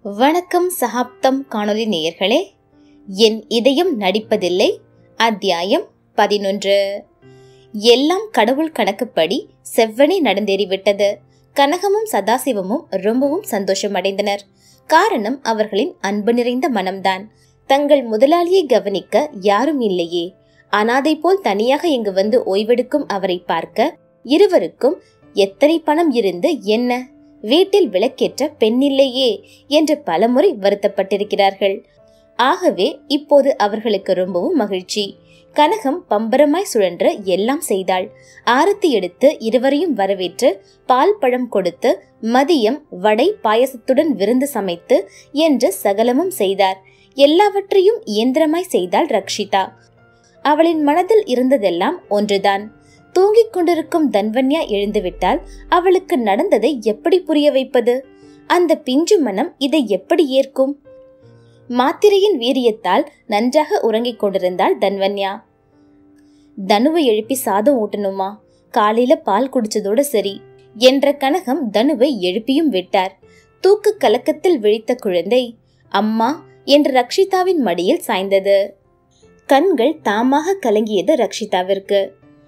வணக்கம் சகாப்தம் காணொலி நேயர்களே என் இதயம் நடிப்பதில்லை அத்தியாயம் பதினொன்று எல்லாம் கடவுள் கணக்குப்படி செவ்வனே நடந்தேறிவிட்டது கனகமும் சதாசிவமும் ரொம்பவும் சந்தோஷமடைந்தனர் காரணம் அவர்களின் அன்பு நிறைந்த மனம்தான் தங்கள் முதலாளியை கவனிக்க யாரும் இல்லையே அனாதை போல் தனியாக இங்கு வந்து ஓய்வெடுக்கும் அவரை பார்க்க இருவருக்கும் எத்தனை பணம் இருந்து என்ன வீட்டில் விளக்கேற்ற பெண்ணில்லையே என்று பலமுறை வருத்தப்பட்டிருக்கிறார்கள் ஆகவே இப்போது அவர்களுக்கு ரொம்பவும் மகிழ்ச்சி கனகம் பம்பரமாய் சுழன்று எல்லாம் செய்தாள் ஆரத்தி எடுத்து இருவரையும் வரவேற்று பால் பழம் கொடுத்து மதியம் வடை பாயசத்துடன் விருந்து சமைத்து என்று சகலமும் செய்தார் எல்லாவற்றையும் இயந்திரமாய் செய்தாள் ரக்ஷிதா அவளின் மனதில் இருந்ததெல்லாம் ஒன்றுதான் தூங்கிக் கொண்டிருக்கும் தன்வன்யா எழுந்துவிட்டால் அவளுக்கு நடந்ததை எப்படி புரிய வைப்பது அந்த பிஞ்சு மனம் இதை எப்படி ஏற்கும் மாத்திரையின் வீரியத்தால் நன்றாக உறங்கிக் கொண்டிருந்தாள் தன்வன்யா தனுவை எழுப்பி சாதம் ஊட்டணுமா காலையில பால் குடிச்சதோட சரி என்ற கனகம் தனுவை எழுப்பியும் விட்டார் தூக்கு கலக்கத்தில் விழித்த குழந்தை அம்மா என்று ரக்ஷிதாவின் மடியில் சாய்ந்தது கண்கள் தாமாக கலங்கியது ரக்ஷிதாவிற்கு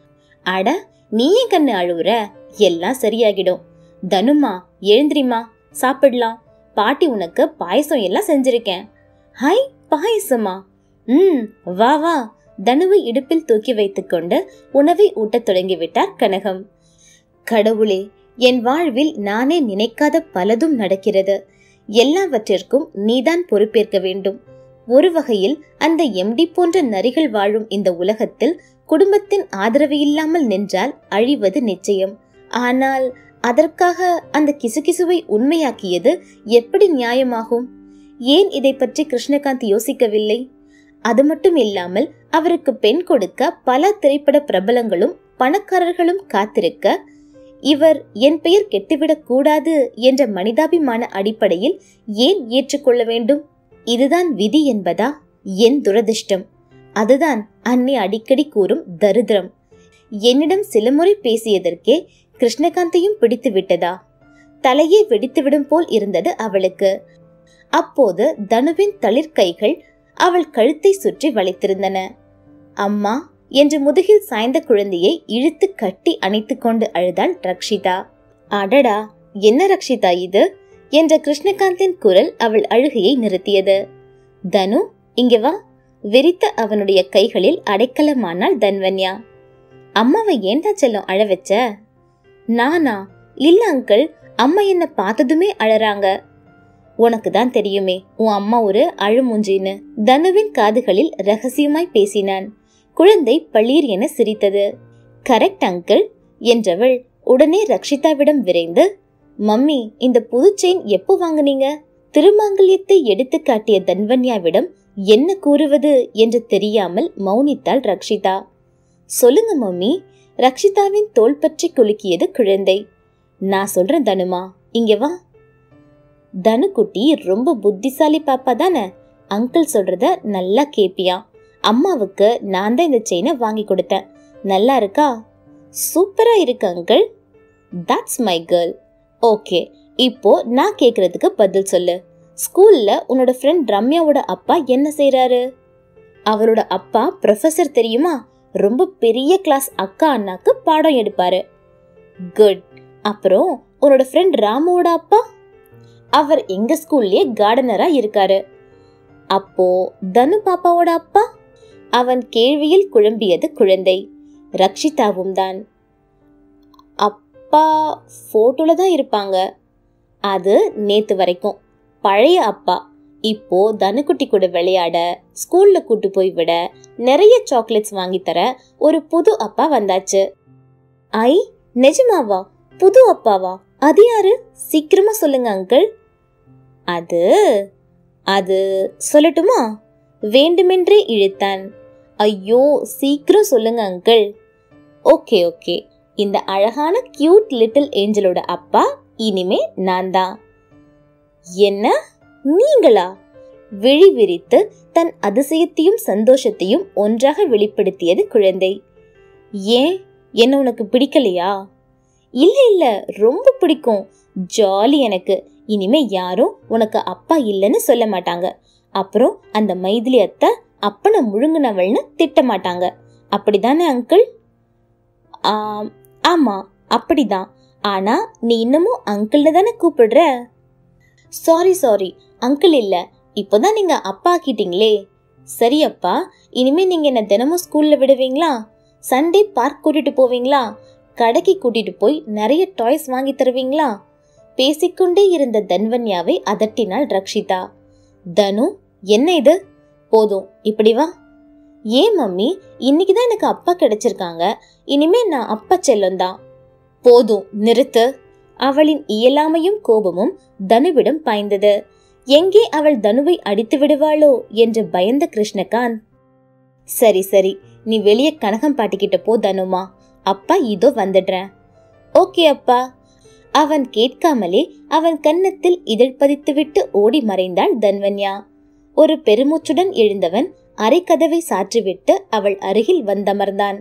அட நீ ஏன் கண்ணு அழுவுற எல்லாம் சரியாகிடும் தனுமா எழுந்திரிமா சாப்பிடலாம் பாட்டி உனக்கு பாயசம் எல்லாம் செஞ்சிருக்கேன் ஹாய் பாயசமா ம் வா வா தனுவை இடுப்பில் தூக்கி வைத்துக்கொண்டு உணவை ஊட்டத் தொடங்கிவிட்டார் கனகம் கடவுளே என் வாழ்வில் நானே நினைக்காத பலதும் நடக்கிறது எல்லாவற்றிற்கும் நீதான் பொறுப்பேற்க வேண்டும் ஒரு வகையில் அந்த எம்டி போன்ற நரிகள் வாழும் இந்த உலகத்தில் குடும்பத்தின் ஆதரவு இல்லாமல் நின்றால் அழிவது நிச்சயம் ஆனால் அதற்காக அந்த கிசுகிசுவை உண்மையாக்கியது எப்படி நியாயமாகும் ஏன் இதை பற்றி கிருஷ்ணகாந்த் யோசிக்கவில்லை அது மட்டும் இல்லாமல் அவருக்கு பெண் கொடுக்க பல திரைப்பட பிரபலங்களும் பணக்காரர்களும் காத்திருக்க இவர் என் பெயர் கெட்டுவிடக் கூடாது என்ற மனிதாபிமான அடிப்படையில் ஏன் ஏற்றுக்கொள்ள வேண்டும் இதுதான் விதி என்பதா என் துரதிர்ஷ்டம் அதுதான் அன்னை அடிக்கடி கூறும் தரித்திரம் என்னிடம் சில முறை பேசியதற்கே கிருஷ்ணகாந்தையும் பிடித்து விட்டதா தலையே வெடித்துவிடும் போல் இருந்தது அவளுக்கு அப்போது தனுவின் தளிர்கைகள் அவள் கழுத்தை சுற்றி வளைத்திருந்தன அம்மா என்று முதுகில் சாய்ந்த குழந்தையை இழுத்து கட்டி அணைத்துக் கொண்டு அழுதாள் ரக்ஷிதா அடடா என்ன ரக்ஷிதா இது என்ற கிருஷ்ணகாந்தின் குரல் அவள் அழுகையை நிறுத்தியது தனு இங்கே வா விரித்த அவனுடைய கைகளில் அடைக்கலமானாள் தன்வன்யா அம்மாவை ஏண்டா செல்லம் அழ வச்ச நானா இல்ல அங்கிள் அம்மா என்ன பார்த்ததுமே அழறாங்க உனக்கு தான் தெரியுமே உன் அம்மா ஒரு அழுமூஞ்சின்னு தனுவின் காதுகளில் ரகசியமாய் பேசினான் குழந்தை பளீர் என சிரித்தது கரெக்ட் அங்கிள் என்றவள் உடனே ரக்ஷிதாவிடம் விரைந்து மம்மி இந்த புது செயின் எப்போ வாங்குனீங்க திருமாங்கல்யத்தை எடுத்து காட்டிய தன்வன்யாவிடம் என்ன கூறுவது என்று தெரியாமல் மௌனித்தாள் ரக்ஷிதா சொல்லுங்க மம்மி ரக்ஷிதாவின் தோல் பற்றி குலுக்கியது குழந்தை நான் சொல்றேன் தனுமா இங்க வா தனுக்குட்டி ரொம்ப புத்திசாலி பாப்பா தானே அங்கிள் சொல்றத நல்லா கேப்பியா அம்மாவுக்கு நான் தான் இந்த செயினை வாங்கி கொடுத்தேன் நல்லா இருக்கா சூப்பரா இருக்கு uncle that's my girl okay இப்போ நான் கேக்குறதுக்கு பதில் சொல்லு ஸ்கூல்ல உன்னோட ஃப்ரெண்ட் ரம்யாவோட அப்பா என்ன செய்றாரு அவரோட அப்பா ப்ரொஃபசர் தெரியுமா ரொம்ப பெரிய கிளாஸ் அக்கா அண்ணாக்கு பாடம் எடுப்பாரு குட் அப்புறம் உன்னோட ஃப்ரெண்ட் ராமுவோட அப்பா அவர் எங்க ஸ்கூல்லயே கார்டனரா இருக்காரு அப்போ தனு பாப்பாவோட அப்பா அவன் கேள்வியில் குழம்பியது குழந்தை ரக்ஷிதாவும் தான் அப்பா போட்டோல தான் இருப்பாங்க அது நேத்து வரைக்கும் பழைய அப்பா இப்போ தனுக்குட்டி கூட விளையாட ஸ்கூல்ல கூட்டு போய் விட நிறைய சாக்லேட்ஸ் வாங்கி தர ஒரு புது அப்பா வந்தாச்சு ஐ நிஜமாவா புது அப்பாவா அது யாரு சீக்கிரமா சொல்லுங்க அங்கிள் அது அது சொல்லட்டுமா வேண்டுமென்றே இழுத்தான் ஐயோ சீக்கிரம் சொல்லுங்க அங்கிள் ஓகே ஓகே இந்த அழகான கியூட் லிட்டில் ஏஞ்சலோட அப்பா இனிமே நான் தான் என்ன நீங்களா விழி விரித்து தன் அதிசயத்தையும் சந்தோஷத்தையும் ஒன்றாக வெளிப்படுத்தியது குழந்தை ஏன் என்ன உனக்கு பிடிக்கலையா இல்ல இல்ல ரொம்ப பிடிக்கும் ஜாலி எனக்கு இனிமே யாரும் உனக்கு அப்பா இல்லைன்னு சொல்ல மாட்டாங்க அப்புறம் அந்த மைதிலி அத்தை அப்பனை முழுங்குனவள்னு திட்ட மாட்டாங்க அப்படிதானே அங்கிள் ஆம், ஆமா அப்படிதான் ஆனா நீ இன்னமும் அங்கிள்னு தானே கூப்பிடுற சாரி சாரி அங்கிள் இல்ல இப்போதான் நீங்க அப்பா ஆக்கிட்டீங்களே சரி அப்பா இனிமே நீங்க என்ன தினமும் ஸ்கூல்ல விடுவீங்களா சண்டே பார்க் கூட்டிட்டு போவீங்களா கடைக்கு கூட்டிட்டு போய் நிறைய டாய்ஸ் வாங்கி தருவீங்களா பேசிக்கொண்டே இருந்த தன்வன்யாவை அதட்டினாள் ரக்ஷிதா தனு என்ன இது போதும் இப்படி வா ஏன் மம்மி இன்னைக்கு தான் எனக்கு அப்பா கிடைச்சிருக்காங்க இனிமே நான் அப்பா செல்லம் தான் போதும் நிறுத்து அவளின் இயலாமையும் கோபமும் தனுவிடம் பாய்ந்தது எங்கே அவள் தனுவை அடித்து விடுவாளோ என்று பயந்த கிருஷ்ணகாந்த் சரி சரி நீ வெளியே கனகம் பாட்டிக்கிட்ட போ தனுமா அப்பா இதோ வந்துடுறேன் ஓகே அப்பா அவன் கேட்காமலே அவன் கன்னத்தில் இதழ் பதித்துவிட்டு ஓடி மறைந்தாள் தன்வன்யா ஒரு பெருமூச்சுடன் எழுந்தவன் அரைக்கதவை சாற்றிவிட்டு அவள் அருகில் வந்தமர்ந்தான்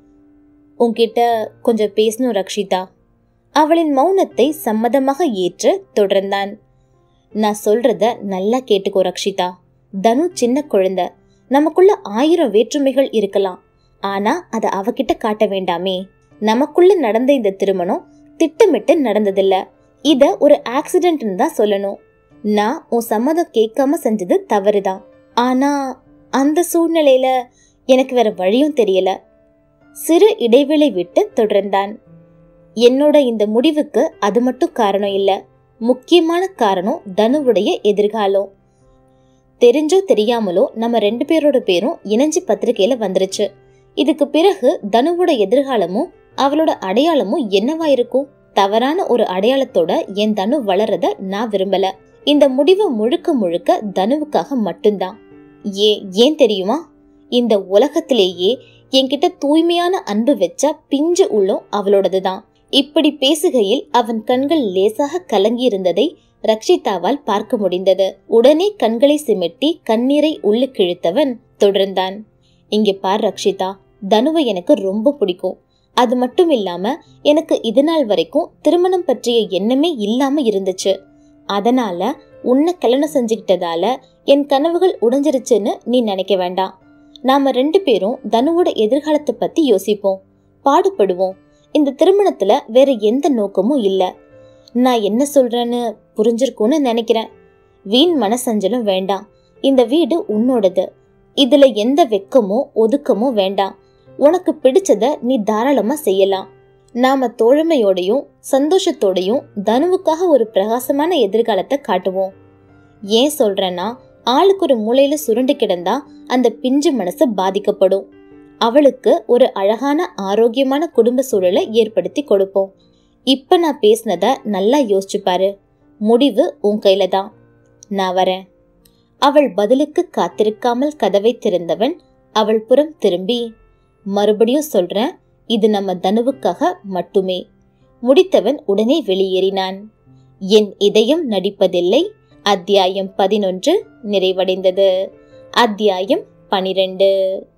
உன்கிட்ட கொஞ்சம் பேசணும் ரக்ஷிதா அவளின் மௌனத்தை சம்மதமாக ஏற்று தொடர்ந்தான் நான் சொல்றத நல்லா கேட்டுக்கோ ரக்ஷிதா தனு சின்ன குழந்தை நமக்குள்ள ஆயிரம் வேற்றுமைகள் இருக்கலாம் ஆனா அத அவகிட்ட காட்ட வேண்டாமே நமக்குள்ள நடந்த இந்த திருமணம் திட்டமிட்டு நடந்ததில்ல இத ஒரு ஆக்சிடென்ட்னு தான் சொல்லணும் நான் உன் சம்மதம் கேட்காம செஞ்சது தவறுதான் ஆனா அந்த சூழ்நிலையில எனக்கு வேற வழியும் தெரியல சிறு இடைவேளை விட்டு தொடர்ந்தான் என்னோட இந்த முடிவுக்கு அது மட்டும் காரணம் இல்ல முக்கியமான காரணம் தனுவுடைய எதிர்காலம் தெரிஞ்சோ தெரியாமலோ நம்ம ரெண்டு பேரோட பேரும் இணைஞ்சு பத்திரிக்கையில வந்துருச்சு இதுக்கு பிறகு தனுவோட எதிர்காலமும் அவளோட அடையாளமும் என்னவா இருக்கும் தவறான ஒரு அடையாளத்தோட என் தனு வளர்றத நான் விரும்பல இந்த முடிவு முழுக்க முழுக்க தனுவுக்காக மட்டும்தான் ஏ ஏன் தெரியுமா இந்த உலகத்திலேயே என்கிட்ட தூய்மையான அன்பு வச்ச பிஞ்சு உள்ளம் அவளோடதுதான் இப்படி பேசுகையில் அவன் கண்கள் லேசாக கலங்கி இருந்ததை ரக்ஷிதாவால் பார்க்க முடிந்தது உடனே கண்களை சிமிட்டி கண்ணீரை உள்ளுக்கு இழுத்தவன் தொடர்ந்தான் இங்க பார் ரக்ஷிதா தனுவை எனக்கு ரொம்ப பிடிக்கும் அது மட்டும் இல்லாம எனக்கு இது நாள் வரைக்கும் திருமணம் பற்றிய எண்ணமே இல்லாம இருந்துச்சு அதனால உன்னை கல்யாணம் செஞ்சுக்கிட்டதால என் கனவுகள் உடைஞ்சிருச்சுன்னு நீ நினைக்க வேண்டாம் நாம ரெண்டு பேரும் தனுவோட எதிர்காலத்தை பத்தி யோசிப்போம் பாடுபடுவோம் இந்த திருமணத்துல வேற எந்த நோக்கமும் இல்ல நான் என்ன சொல்றேன்னு புரிஞ்சிருக்கும்னு நினைக்கிறேன் வீண் மனசஞ்சலம் வேண்டாம் இந்த வீடு உன்னோடது இதுல எந்த வெக்கமோ ஒதுக்கமோ வேண்டாம் உனக்கு பிடிச்சத நீ தாராளமா செய்யலாம் நாம தோழமையோடையும் சந்தோஷத்தோடையும் தனுவுக்காக ஒரு பிரகாசமான எதிர்காலத்தை காட்டுவோம் ஏன் சொல்றேன்னா ஆளுக்கு ஒரு மூலையில சுருண்டு கிடந்தா அந்த பிஞ்சு மனசு பாதிக்கப்படும் அவளுக்கு ஒரு அழகான ஆரோக்கியமான குடும்ப சூழலை ஏற்படுத்தி கொடுப்போம் இப்ப நான் பேசினத நல்லா யோசிச்சு பாரு முடிவு உன் கையில தான் நான் வரேன் அவள் பதிலுக்கு காத்திருக்காமல் கதவை திறந்தவன் அவள் புறம் திரும்பி மறுபடியும் சொல்றேன் இது நம்ம தனுவுக்காக மட்டுமே முடித்தவன் உடனே வெளியேறினான் என் இதயம் நடிப்பதில்லை அத்தியாயம் பதினொன்று நிறைவடைந்தது அத்தியாயம் பனிரெண்டு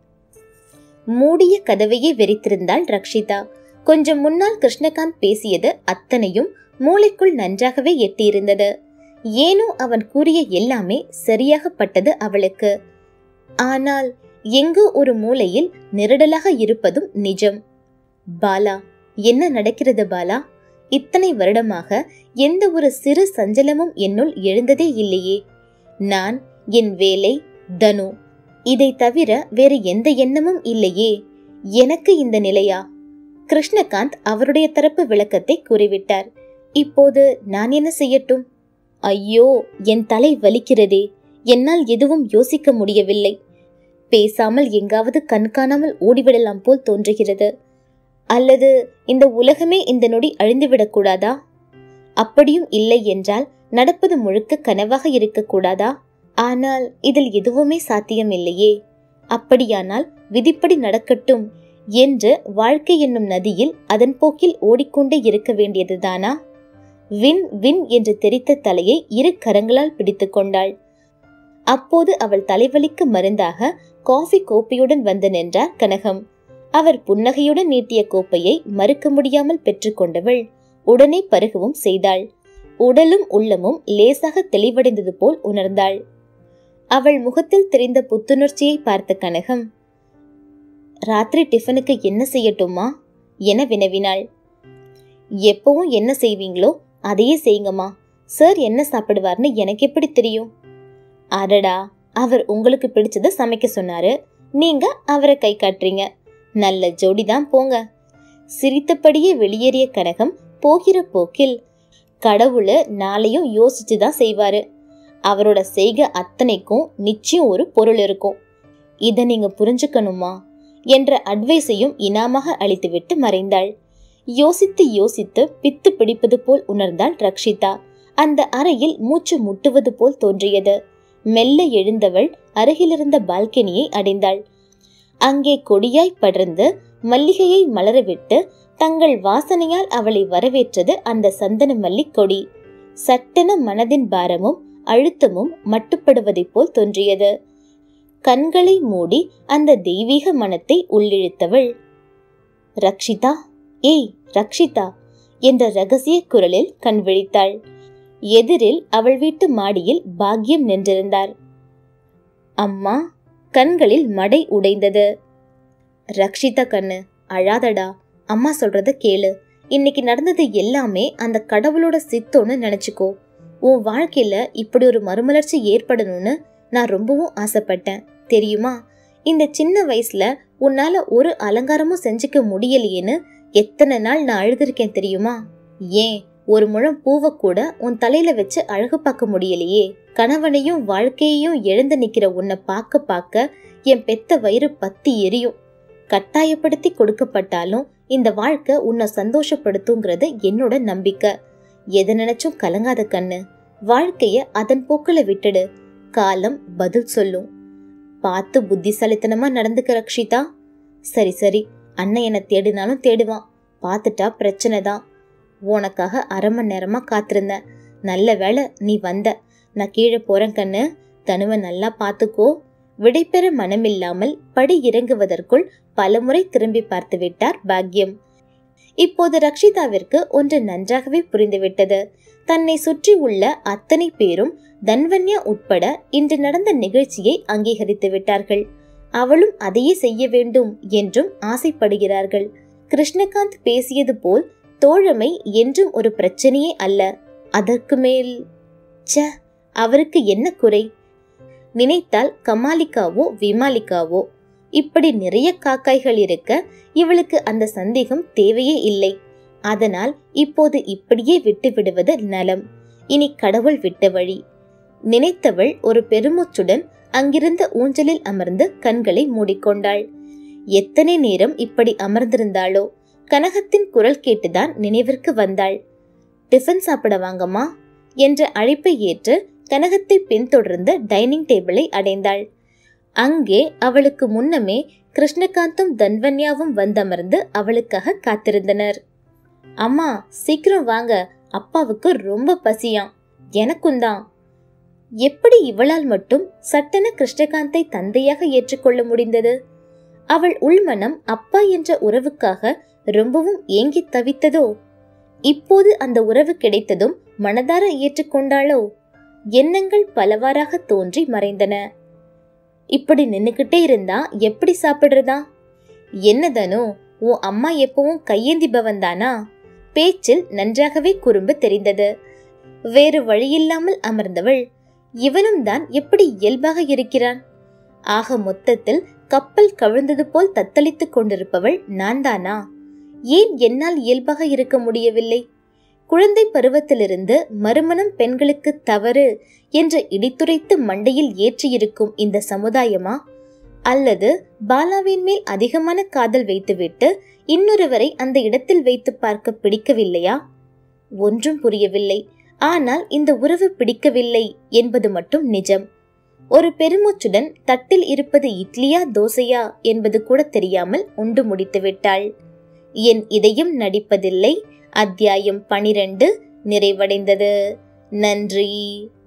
மூடிய கதவையே வெறித்திருந்தாள் ரக்ஷிதா கொஞ்சம் முன்னால் கிருஷ்ணகாந்த் பேசியது அத்தனையும் மூளைக்குள் நன்றாகவே எட்டியிருந்தது ஏனோ அவன் கூறிய எல்லாமே சரியாக பட்டது அவளுக்கு ஆனால் எங்கோ ஒரு மூலையில் நெருடலாக இருப்பதும் நிஜம் பாலா என்ன நடக்கிறது பாலா இத்தனை வருடமாக எந்த ஒரு சிறு சஞ்சலமும் என்னுள் எழுந்ததே இல்லையே நான் என் வேலை தனு இதை தவிர வேறு எந்த எண்ணமும் இல்லையே எனக்கு இந்த நிலையா கிருஷ்ணகாந்த் அவருடைய தரப்பு விளக்கத்தை கூறிவிட்டார் இப்போது நான் என்ன செய்யட்டும் ஐயோ என் தலை வலிக்கிறதே என்னால் எதுவும் யோசிக்க முடியவில்லை பேசாமல் எங்காவது கண்காணாமல் ஓடிவிடலாம் போல் தோன்றுகிறது அல்லது இந்த உலகமே இந்த நொடி அழிந்துவிடக் கூடாதா அப்படியும் இல்லை என்றால் நடப்பது முழுக்க கனவாக இருக்கக்கூடாதா ஆனால் இதில் எதுவுமே சாத்தியம் இல்லையே அப்படியானால் விதிப்படி நடக்கட்டும் என்று வாழ்க்கை என்னும் நதியில் அதன் போக்கில் ஓடிக்கொண்டே இருக்க வேண்டியதுதானா வின் வின் என்று தெரித்த தலையை இரு கரங்களால் பிடித்துக் கொண்டாள் அப்போது அவள் தலைவலிக்கு மருந்தாக காஃபி கோப்பையுடன் வந்து நின்றார் கனகம் அவர் புன்னகையுடன் நீட்டிய கோப்பையை மறுக்க முடியாமல் பெற்றுக்கொண்டவள் உடனே பருகவும் செய்தாள் உடலும் உள்ளமும் லேசாக தெளிவடைந்தது போல் உணர்ந்தாள் அவள் முகத்தில் தெரிந்த புத்துணர்ச்சியை பார்த்த கனகம் ராத்திரி டிஃபனுக்கு என்ன செய்யட்டுமா என வினவினாள் எப்பவும் என்ன செய்வீங்களோ அதையே செய்யுங்கம்மா சார் என்ன சாப்பிடுவார்னு எனக்கு எப்படி தெரியும் அடடா அவர் உங்களுக்கு பிடிச்சத சமைக்க சொன்னாரு நீங்க அவரை கை காட்டுறீங்க நல்ல ஜோடி தான் போங்க சிரித்தபடியே வெளியேறிய கனகம் போகிற போக்கில் கடவுளை நாளையும் யோசிச்சு தான் செய்வாரு அவரோட செய்க அத்தனைக்கும் நிச்சயம் ஒரு பொருள் இருக்கும் இதை நீங்க புரிஞ்சுக்கணுமா என்ற அட்வைஸையும் இனாமாக அளித்துவிட்டு மறைந்தாள் யோசித்து யோசித்து பித்து பிடிப்பது போல் உணர்ந்தாள் ரக்ஷிதா அந்த அறையில் மூச்சு முட்டுவது போல் தோன்றியது மெல்ல எழுந்தவள் அருகிலிருந்த பால்கனியை அடைந்தாள் அங்கே கொடியாய் படர்ந்து மல்லிகையை மலரவிட்டு தங்கள் வாசனையால் அவளை வரவேற்றது அந்த சந்தன மல்லிக் கொடி சட்டென மனதின் பாரமும் அழுத்தமும் மட்டுப்படுவதைப் போல் தோன்றியது கண்களை மூடி அந்த தெய்வீக மனத்தை உள்ளிழுத்தவள் ரக்ஷிதா ஏய் ரக்ஷிதா என்ற ரகசிய குரலில் கண் விழித்தாள் எதிரில் அவள் வீட்டு மாடியில் பாக்யம் நின்றிருந்தார் அம்மா கண்களில் மடை உடைந்தது ரக்ஷிதா கண்ணு அழாதடா அம்மா சொல்றத கேளு இன்னைக்கு நடந்தது எல்லாமே அந்த கடவுளோட சித்தோன்னு நினைச்சுக்கோ உன் வாழ்க்கையில இப்படி ஒரு மறுமலர்ச்சி ஏற்படணும்னு நான் ரொம்பவும் ஆசைப்பட்டேன் தெரியுமா இந்த சின்ன வயசுல உன்னால ஒரு அலங்காரமும் செஞ்சுக்க முடியலையேன்னு எத்தனை நாள் நான் அழுதுருக்கேன் தெரியுமா ஏன் ஒரு முழம் பூவை கூட உன் தலையில வச்சு அழகு பார்க்க முடியலையே கணவனையும் வாழ்க்கையையும் எழுந்து நிக்கிற உன்னை பார்க்க பார்க்க என் பெத்த வயிறு பத்தி எரியும் கட்டாயப்படுத்தி கொடுக்கப்பட்டாலும் இந்த வாழ்க்கை உன்னை சந்தோஷப்படுத்துங்கிறது என்னோட நம்பிக்கை எதை நினைச்சும் கலங்காத கண்ணு வாழ்க்கைய அதன் போக்குல விட்டுடு காலம் பதில் சொல்லும் பார்த்து புத்திசாலித்தனமா நடந்துக்க ரக்ஷிதா சரி சரி அண்ணன் என்னை தேடினாலும் தேடுவான் பார்த்துட்டா பிரச்சனை தான் உனக்காக அரை மணி நேரமா காத்திருந்தேன் நல்ல வேளை நீ வந்த நான் கீழே போறேன் கண்ணு தனுவை நல்லா பார்த்துக்கோ விடைபெற மனமில்லாமல் படி இறங்குவதற்குள் பலமுறை திரும்பி பார்த்து விட்டார் பாக்யம் இப்போது ரக்ஷிதாவிற்கு ஒன்று நன்றாகவே புரிந்துவிட்டது தன்னை சுற்றி உள்ள அத்தனை பேரும் தன்வன்யா உட்பட இன்று நடந்த நிகழ்ச்சியை அங்கீகரித்து விட்டார்கள் அவளும் அதையே செய்ய வேண்டும் என்றும் ஆசைப்படுகிறார்கள் கிருஷ்ணகாந்த் பேசியது போல் தோழமை என்றும் ஒரு பிரச்சனையே அல்ல அதற்கு மேல் ச்ச அவருக்கு என்ன குறை நினைத்தால் கமாலிக்காவோ விமாலிக்காவோ இப்படி நிறைய காக்காய்கள் இருக்க இவளுக்கு அந்த சந்தேகம் தேவையே இல்லை அதனால் இப்போது இப்படியே விட்டு விடுவது நலம் இனி கடவுள் விட்ட வழி நினைத்தவள் ஒரு பெருமூச்சுடன் அங்கிருந்த ஊஞ்சலில் அமர்ந்து கண்களை மூடிக்கொண்டாள் எத்தனை நேரம் இப்படி அமர்ந்திருந்தாளோ கனகத்தின் குரல் கேட்டுதான் நினைவிற்கு வந்தாள் டிஃபன் சாப்பிட வாங்கம்மா என்ற அழைப்பை ஏற்று கனகத்தை பின்தொடர்ந்து டைனிங் டேபிளை அடைந்தாள் அங்கே அவளுக்கு முன்னமே கிருஷ்ணகாந்தும் தன்வன்யாவும் வந்தமர்ந்து அவளுக்காக காத்திருந்தனர் அம்மா சீக்கிரம் வாங்க அப்பாவுக்கு ரொம்ப பசியாம் எனக்கும் தான் எப்படி இவளால் மட்டும் சட்டென கிருஷ்ணகாந்தை தந்தையாக ஏற்றுக்கொள்ள முடிந்தது அவள் உள்மனம் அப்பா என்ற உறவுக்காக ரொம்பவும் ஏங்கி தவித்ததோ இப்போது அந்த உறவு கிடைத்ததும் மனதார ஏற்றுக்கொண்டாளோ எண்ணங்கள் பலவாறாக தோன்றி மறைந்தன இப்படி நின்னுக்கிட்டே இருந்தா எப்படி சாப்பிடுறதா என்னதனோ உன் அம்மா எப்பவும் கையேந்திபவன் தானா பேச்சில் நன்றாகவே குறும்பு தெரிந்தது வேறு வழியில்லாமல் அமர்ந்தவள் இவனும் தான் எப்படி இயல்பாக இருக்கிறான் ஆக மொத்தத்தில் கப்பல் கவிழ்ந்தது போல் தத்தளித்துக் கொண்டிருப்பவள் நான் தானா ஏன் என்னால் இயல்பாக இருக்க முடியவில்லை குழந்தை பருவத்திலிருந்து மறுமணம் பெண்களுக்கு தவறு என்று இடித்துரைத்து மண்டையில் ஏற்றியிருக்கும் இந்த சமுதாயமா அல்லது பாலாவின் மேல் அதிகமான காதல் வைத்துவிட்டு இன்னொருவரை அந்த இடத்தில் வைத்து பார்க்க பிடிக்கவில்லையா ஒன்றும் புரியவில்லை ஆனால் இந்த உறவு பிடிக்கவில்லை என்பது மட்டும் நிஜம் ஒரு பெருமூச்சுடன் தட்டில் இருப்பது இட்லியா தோசையா என்பது கூட தெரியாமல் உண்டு முடித்து விட்டாள் என் இதயம் நடிப்பதில்லை அத்தியாயம் பனிரெண்டு நிறைவடைந்தது நன்றி